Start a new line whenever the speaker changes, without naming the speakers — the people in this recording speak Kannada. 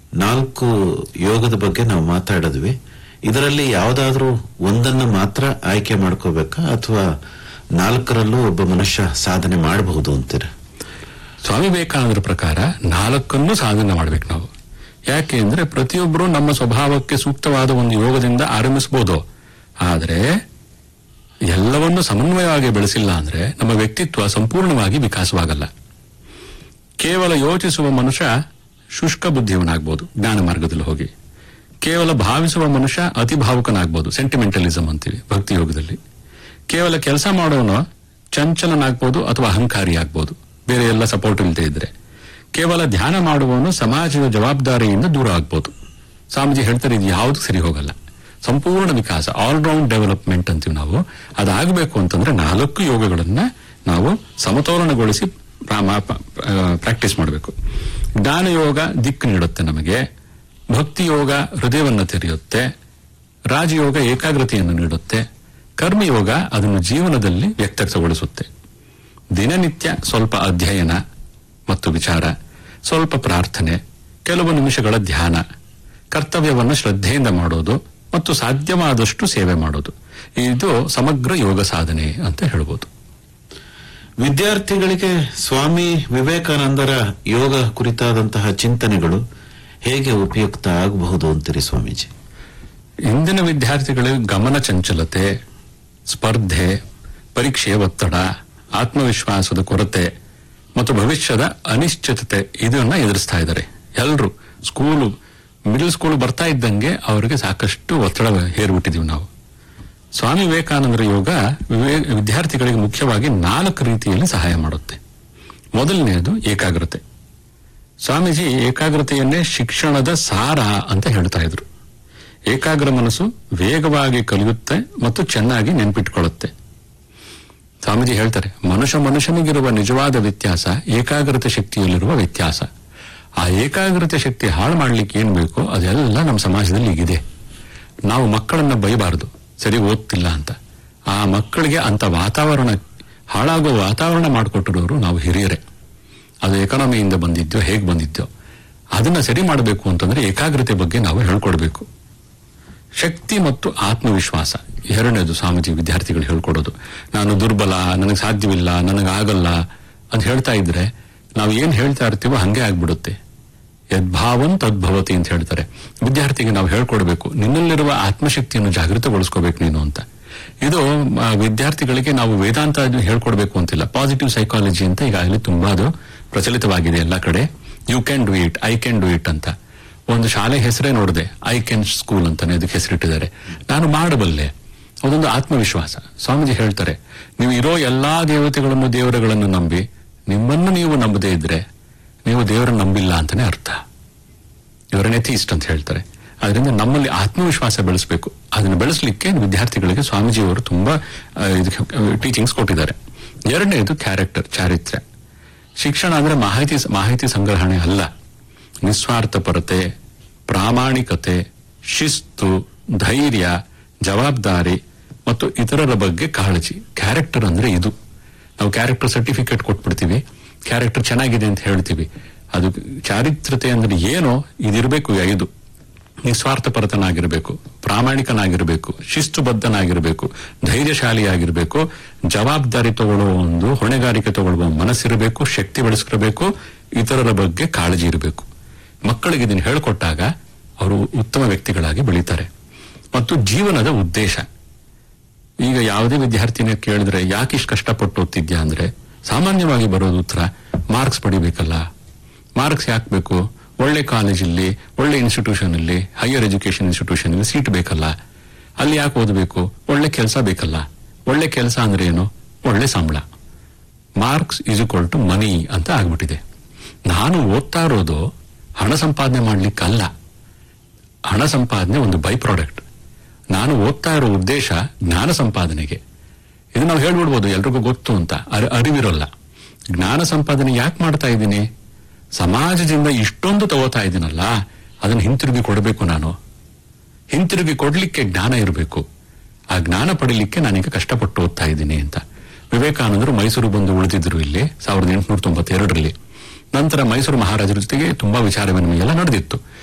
ನಾಲ್ಕು ಯೋಗದ ಬಗ್ಗೆ ನಾವು ಮಾತಾಡಿದ್ವಿ ಇದರಲ್ಲಿ ಯಾವುದಾದ್ರೂ ಒಂದನ್ನು ಮಾತ್ರ ಆಯ್ಕೆ ಮಾಡ್ಕೋಬೇಕಾ ಅಥವಾ ನಾಲ್ಕರಲ್ಲೂ ಒಬ್ಬ ಮನುಷ್ಯ ಸಾಧನೆ ಮಾಡಬಹುದು ಅಂತೀರ
ಸ್ವಾಮಿ ವಿವೇಕಾನಂದರ ಪ್ರಕಾರ ನಾಲ್ಕನ್ನು ಸಾಧನೆ ಮಾಡ್ಬೇಕು ನಾವು ಯಾಕೆ ಅಂದ್ರೆ ಪ್ರತಿಯೊಬ್ಬರು ನಮ್ಮ ಸ್ವಭಾವಕ್ಕೆ ಸೂಕ್ತವಾದ ಒಂದು ಯೋಗದಿಂದ ಆರಂಭಿಸಬಹುದು ಆದರೆ ಎಲ್ಲವನ್ನು ಸಮನ್ವಯವಾಗಿ ಬೆಳೆಸಿಲ್ಲ ಅಂದ್ರೆ ನಮ್ಮ ವ್ಯಕ್ತಿತ್ವ ಸಂಪೂರ್ಣವಾಗಿ ವಿಕಾಸವಾಗಲ್ಲ ಕೇವಲ ಯೋಚಿಸುವ ಮನುಷ್ಯ ಶುಷ್ಕ ಬುದ್ಧಿಯವನಾಗ್ಬೋದು ಜ್ಞಾನ ಮಾರ್ಗದಲ್ಲಿ ಹೋಗಿ ಕೇವಲ ಭಾವಿಸುವ ಮನುಷ್ಯ ಅತಿ ಭಾವುಕನಾಗ್ಬೋದು ಸೆಂಟಿಮೆಂಟಲಿಸಂ ಅಂತೀವಿ ಭಕ್ತಿ ಯೋಗದಲ್ಲಿ ಕೇವಲ ಕೆಲಸ ಮಾಡೋನು ಚಂಚಲನಾಗ್ಬೋದು ಅಥವಾ ಅಹಂಕಾರಿ ಆಗ್ಬೋದು ಬೇರೆ ಎಲ್ಲ ಸಪೋರ್ಟ್ ಇಲ್ಲದೆ ಇದ್ರೆ ಕೇವಲ ಧ್ಯಾನ ಮಾಡುವವನು ಸಮಾಜದ ಜವಾಬ್ದಾರಿಯಿಂದ ದೂರ ಆಗ್ಬೋದು ಸ್ವಾಮೀಜಿ ಹೇಳ್ತಾರೆ ಇದು ಯಾವುದು ಸರಿ ಹೋಗಲ್ಲ ಸಂಪೂರ್ಣ ವಿಕಾಸ ಆಲ್ರೌಂಡ್ ಡೆವಲಪ್ಮೆಂಟ್ ಅಂತೀವಿ ನಾವು ಅದಾಗಬೇಕು ಅಂತಂದ್ರೆ ನಾಲ್ಕು ಯೋಗಗಳನ್ನ ನಾವು ಸಮತೋಲನಗೊಳಿಸಿ ಪ್ರಾಕ್ಟೀಸ್ ಮಾಡಬೇಕು ಜ್ಞಾನ ಯೋಗ ದಿಕ್ಕು ನೀಡುತ್ತೆ ನಮಗೆ ಭಕ್ತಿ ಯೋಗ ಹೃದಯವನ್ನು ತೆರೆಯುತ್ತೆ ರಾಜಯೋಗ ಏಕಾಗ್ರತೆಯನ್ನು ನೀಡುತ್ತೆ ಕರ್ಮಯೋಗ ಅದನ್ನು ಜೀವನದಲ್ಲಿ ವ್ಯಕ್ತಗೊಳಿಸುತ್ತೆ ದಿನನಿತ್ಯ ಸ್ವಲ್ಪ ಅಧ್ಯಯನ ಮತ್ತು ವಿಚಾರ ಸ್ವಲ್ಪ ಪ್ರಾರ್ಥನೆ ಕೆಲವು ನಿಮಿಷಗಳ ಧ್ಯಾನ ಕರ್ತವ್ಯವನ್ನು ಶ್ರದ್ಧೆಯಿಂದ ಮಾಡೋದು ಮತ್ತು ಸಾಧ್ಯವಾದಷ್ಟು ಸೇವೆ ಮಾಡೋದು ಇದು ಸಮಗ್ರ ಯೋಗ ಸಾಧನೆ ಅಂತ ಹೇಳ್ಬೋದು
ವಿದ್ಯಾರ್ಥಿಗಳಿಗೆ ಸ್ವಾಮಿ ವಿವೇಕಾನಂದರ ಯೋಗ ಕುರಿತಾದಂತಹ ಚಿಂತನೆಗಳು ಹೇಗೆ ಉಪಯುಕ್ತ ಆಗಬಹುದು ಅಂತೀರಿ ಸ್ವಾಮೀಜಿ
ಇಂದಿನ ವಿದ್ಯಾರ್ಥಿಗಳಿಗೆ ಗಮನ ಚಂಚಲತೆ ಸ್ಪರ್ಧೆ ಪರೀಕ್ಷೆಯ ಒತ್ತಡ ಆತ್ಮವಿಶ್ವಾಸದ ಕೊರತೆ ಮತ್ತು ಭವಿಷ್ಯದ ಅನಿಶ್ಚಿತತೆ ಇದನ್ನ ಎದುರಿಸ್ತಾ ಇದ್ದಾರೆ ಎಲ್ಲರೂ ಸ್ಕೂಲು ಮಿಡಲ್ ಸ್ಕೂಲ್ ಬರ್ತಾ ಇದ್ದಂಗೆ ಅವರಿಗೆ ಸಾಕಷ್ಟು ಒತ್ತಡ ಹೇರ್ಬಿಟ್ಟಿದೀವಿ ನಾವು ಸ್ವಾಮಿ ವಿವೇಕಾನಂದರ ಯೋಗ ವಿವೇ- ವಿದ್ಯಾರ್ಥಿಗಳಿಗೆ ಮುಖ್ಯವಾಗಿ ನಾಲ್ಕು ರೀತಿಯಲ್ಲಿ ಸಹಾಯ ಮಾಡುತ್ತೆ ಮೊದಲನೆಯದು ಏಕಾಗ್ರತೆ ಸ್ವಾಮೀಜಿ ಏಕಾಗ್ರತೆಯನ್ನೇ ಶಿಕ್ಷಣದ ಸಾರ ಅಂತ ಹೇಳ್ತಾ ಇದ್ರು ಏಕಾಗ್ರ ಮನಸ್ಸು ವೇಗವಾಗಿ ಕಲಿಯುತ್ತೆ ಮತ್ತು ಚೆನ್ನಾಗಿ ನೆನ್ಪಿಟ್ಕೊಳ್ಳುತ್ತೆ ಸ್ವಾಮೀಜಿ ಹೇಳ್ತಾರೆ ಮನುಷ್ಯ ಮನುಷ್ಯನಿಗಿರುವ ನಿಜವಾದ ವ್ಯತ್ಯಾಸ ಏಕಾಗ್ರತೆ ಶಕ್ತಿಯಲ್ಲಿರುವ ವ್ಯತ್ಯಾಸ ಆ ಏಕಾಗ್ರತೆ ಶಕ್ತಿ ಹಾಳು ಮಾಡ್ಲಿಕ್ಕೆ ಏನ್ ಬೇಕೋ ಅದೆಲ್ಲ ನಮ್ಮ ಸಮಾಜದಲ್ಲಿ ಈಗಿದೆ ನಾವು ಮಕ್ಕಳನ್ನ ಬೈಬಾರದು ಸರಿ ಓದ್ತಿಲ್ಲ ಅಂತ ಆ ಮಕ್ಕಳಿಗೆ ಅಂತ ವಾತಾವರಣ ಹಾಳಾಗೋ ವಾತಾವರಣ ಮಾಡಿಕೊಟ್ಟಿರೋರು ನಾವು ಹಿರಿಯರೇ ಅದು ಎಕಾನಮಿಯಿಂದ ಬಂದಿದ್ದೋ ಹೇಗೆ ಬಂದಿದ್ದೋ ಅದನ್ನ ಸರಿ ಮಾಡಬೇಕು ಅಂತಂದ್ರೆ ಏಕಾಗ್ರತೆ ಬಗ್ಗೆ ನಾವು ಹೇಳ್ಕೊಡ್ಬೇಕು ಶಕ್ತಿ ಮತ್ತು ಆತ್ಮವಿಶ್ವಾಸ ಎರಡನೇದು ಸ್ವಾಮೀಜಿ ವಿದ್ಯಾರ್ಥಿಗಳು ಹೇಳ್ಕೊಡೋದು ನಾನು ದುರ್ಬಲ ನನಗೆ ಸಾಧ್ಯವಿಲ್ಲ ನನಗಾಗಲ್ಲ ಅಂತ ಹೇಳ್ತಾ ಇದ್ರೆ ನಾವು ಏನ್ ಹೇಳ್ತಾ ಇರ್ತೀವೋ ಹಂಗೆ ಆಗ್ಬಿಡುತ್ತೆ ಯದ್ಭಾವನ್ ತದ್ಭವತಿ ಅಂತ ಹೇಳ್ತಾರೆ ವಿದ್ಯಾರ್ಥಿಗೆ ನಾವು ಹೇಳ್ಕೊಡ್ಬೇಕು ನಿನ್ನಲ್ಲಿರುವ ಆತ್ಮಶಕ್ತಿಯನ್ನು ಜಾಗೃತಗೊಳಿಸ್ಕೋಬೇಕು ನೀನು ಅಂತ ಇದು ಆ, ವಿದ್ಯಾರ್ಥಿಗಳಿಗೆ ನಾವು ವೇದಾಂತ ಅದು ಹೇಳ್ಕೊಡ್ಬೇಕು ಅಂತಿಲ್ಲ ಪಾಸಿಟಿವ್ ಸೈಕಾಲಜಿ ಅಂತ ಈಗಾಗಲೇ ತುಂಬಾ ಅದು ಪ್ರಚಲಿತವಾಗಿದೆ ಎಲ್ಲ ಕಡೆ you can do it I can do it ಅಂತ ಒಂದು ಶಾಲೆ ಹೆಸರೇ ನೋಡಿದೆ ಐ ಕ್ಯಾನ್ ಸ್ಕೂಲ್ ಅಂತಾನೆ ಅದಕ್ಕೆ ಹೆಸರಿಟ್ಟಿದ್ದಾರೆ ನಾನು ಮಾಡಬಲ್ಲೆ ಅದೊಂದು ಆತ್ಮವಿಶ್ವಾಸ ಸ್ವಾಮೀಜಿ ಹೇಳ್ತಾರೆ ನೀವು ಇರೋ ಎಲ್ಲಾ ದೇವತೆಗಳನ್ನು ದೇವರುಗಳನ್ನು ನಂಬಿ ನಿಮ್ಮನ್ನು ನೀವು ನಂಬದೇ ಇದ್ರೆ ನೀವು ದೇವರನ್ನು ನಂಬಿಲ್ಲ ಅಂತಾನೆ ಅರ್ಥ ಇವರನ್ನೇ ಥೀಸ್ಟ್ ಅಂತ ಹೇಳ್ತಾರೆ ಅದರಿಂದ ನಮ್ಮಲ್ಲಿ ಆತ್ಮವಿಶ್ವಾಸ ಬೆಳೆಸಬೇಕು ಅದನ್ನು ಬೆಳೆಸಲಿಕ್ಕೆ ವಿದ್ಯಾರ್ಥಿಗಳಿಗೆ ಸ್ವಾಮೀಜಿಯವರು ತುಂಬಾ ಟೀಚಿಂಗ್ಸ್ ಕೊಟ್ಟಿದ್ದಾರೆ ಎರಡನೇದು ಕ್ಯಾರೆಕ್ಟರ್ ಚಾರಿತ್ರ್ಯ ಶಿಕ್ಷಣ ಅಂದ್ರೆ ಮಾಹಿತಿ ಮಾಹಿತಿ ಸಂಗ್ರಹಣೆ ಅಲ್ಲ ನಿಸ್ವಾರ್ಥಪರತೆ ಪ್ರಾಮಾಣಿಕತೆ ಶಿಸ್ತು ಧೈರ್ಯ ಜವಾಬ್ದಾರಿ ಮತ್ತು ಇತರರ ಬಗ್ಗೆ ಕಾಳಜಿ ಕ್ಯಾರೆಕ್ಟರ್ ಅಂದ್ರೆ ಇದು ನಾವು ಕ್ಯಾರೆಕ್ಟರ್ ಸರ್ಟಿಫಿಕೇಟ್ ಕೊಟ್ಬಿಡ್ತೀವಿ ಕ್ಯಾರೆಕ್ಟರ್ ಚೆನ್ನಾಗಿದೆ ಅಂತ ಹೇಳ್ತೀವಿ ಅದು ಚಾರಿತ್ರತೆ ಅಂದ್ರೆ ಏನೋ ಇದಿರಬೇಕು ಐದು ನಿಸ್ವಾರ್ಥಪರತನಾಗಿರಬೇಕು ಪ್ರಾಮಾಣಿಕನಾಗಿರಬೇಕು ಶಿಸ್ತುಬದ್ಧನಾಗಿರಬೇಕು ಧೈರ್ಯಶಾಲಿಯಾಗಿರಬೇಕು ಜವಾಬ್ದಾರಿ ತಗೊಳ್ಳುವ ಒಂದು ಹೊಣೆಗಾರಿಕೆ ತಗೊಳ್ಳುವ ಮನಸ್ಸಿರಬೇಕು ಶಕ್ತಿ ಬೆಳೆಸ್ಕಿರಬೇಕು ಇತರರ ಬಗ್ಗೆ ಕಾಳಜಿ ಇರಬೇಕು ಮಕ್ಕಳಿಗೆ ಇದನ್ನು ಹೇಳ್ಕೊಟ್ಟಾಗ ಅವರು ಉತ್ತಮ ವ್ಯಕ್ತಿಗಳಾಗಿ ಬೆಳೀತಾರೆ ಮತ್ತು ಜೀವನದ ಉದ್ದೇಶ ಈಗ ಯಾವುದೇ ವಿದ್ಯಾರ್ಥಿನ ಕೇಳಿದ್ರೆ ಯಾಕಿಷ್ಟು ಕಷ್ಟಪಟ್ಟು ಓದ್ತಿದ್ಯಾ ಅಂದ್ರೆ ಸಾಮಾನ್ಯವಾಗಿ ಬರೋದು ಉತ್ತರ ಮಾರ್ಕ್ಸ್ ಪಡಿಬೇಕಲ್ಲ ಮಾರ್ಕ್ಸ್ ಯಾಕೆ ಬೇಕು ಒಳ್ಳೆ ಕಾಲೇಜಲ್ಲಿ ಒಳ್ಳೆ ಇನ್ಸ್ಟಿಟ್ಯೂಷನ್ ಅಲ್ಲಿ ಹೈಯರ್ ಎಜುಕೇಶನ್ ಇನ್ಸ್ಟಿಟ್ಯೂಷನ್ ಅಲ್ಲಿ ಸೀಟ್ ಬೇಕಲ್ಲ ಅಲ್ಲಿ ಯಾಕೆ ಓದಬೇಕು ಒಳ್ಳೆ ಕೆಲಸ ಬೇಕಲ್ಲ ಒಳ್ಳೆ ಕೆಲಸ ಅಂದ್ರೆ ಏನು ಒಳ್ಳೆ ಸಂಬಳ marks is equal to money ಅಂತ ಆಗ್ಬಿಟ್ಟಿದೆ ನಾನು ಓದ್ತಾ ಇರೋದು ಹಣ ಸಂಪಾದನೆ ಮಾಡ್ಲಿಕ್ಕಲ್ಲ ಹಣ ಸಂಪಾದನೆ ಒಂದು ಬೈ ಪ್ರಾಡಕ್ಟ್ ನಾನು ಓದ್ತಾ ಇರೋ ಉದ್ದೇಶ ಜ್ಞಾನ ಸಂಪಾದನೆಗೆ ಇದು ನಾವು ಹೇಳ್ಬಿಡ್ಬೋದು ಎಲ್ರಿಗೂ ಗೊತ್ತು ಅಂತ ಅರಿ- ಅರಿವಿರೋಲ್ಲ ಜ್ಞಾನ ಸಂಪಾದನೆ ಯಾಕೆ ಮಾಡ್ತಾ ಇದ್ದೀನಿ ಸಮಾಜದಿಂದ ಇಷ್ಟೊಂದು ತಗೋತಾ ಇದ್ದೀನಲ್ಲ ಅದನ್ನು ಹಿಂತಿರುಗಿ ಕೊಡಬೇಕು ನಾನು ಹಿಂತಿರುಗಿ ಕೊಡ್ಲಿಕ್ಕೆ ಜ್ಞಾನ ಇರಬೇಕು ಆ ಜ್ಞಾನ ಪಡಿಲಿಕ್ಕೆ ನಾನೀಗ ಕಷ್ಟಪಟ್ಟು ಓದ್ತಾ ಇದ್ದೀನಿ ಅಂತ ವಿವೇಕಾನಂದರು ಮೈಸೂರು ಬಂದು ಉಳಿದಿದ್ರು ಇಲ್ಲಿ ಸಾವಿರದ ಎಂಟುನೂರ ತೊಂಬತ್ತೆರಡರಲ್ಲಿ ನಂತರ ಮೈಸೂರು ಮಹಾರಾಜರ ಜೊತೆಗೆ ತುಂಬಾ ವಿಚಾರ ವಿನಿಮಯ ಎಲ್ಲ ನಡೆದಿತ್ತು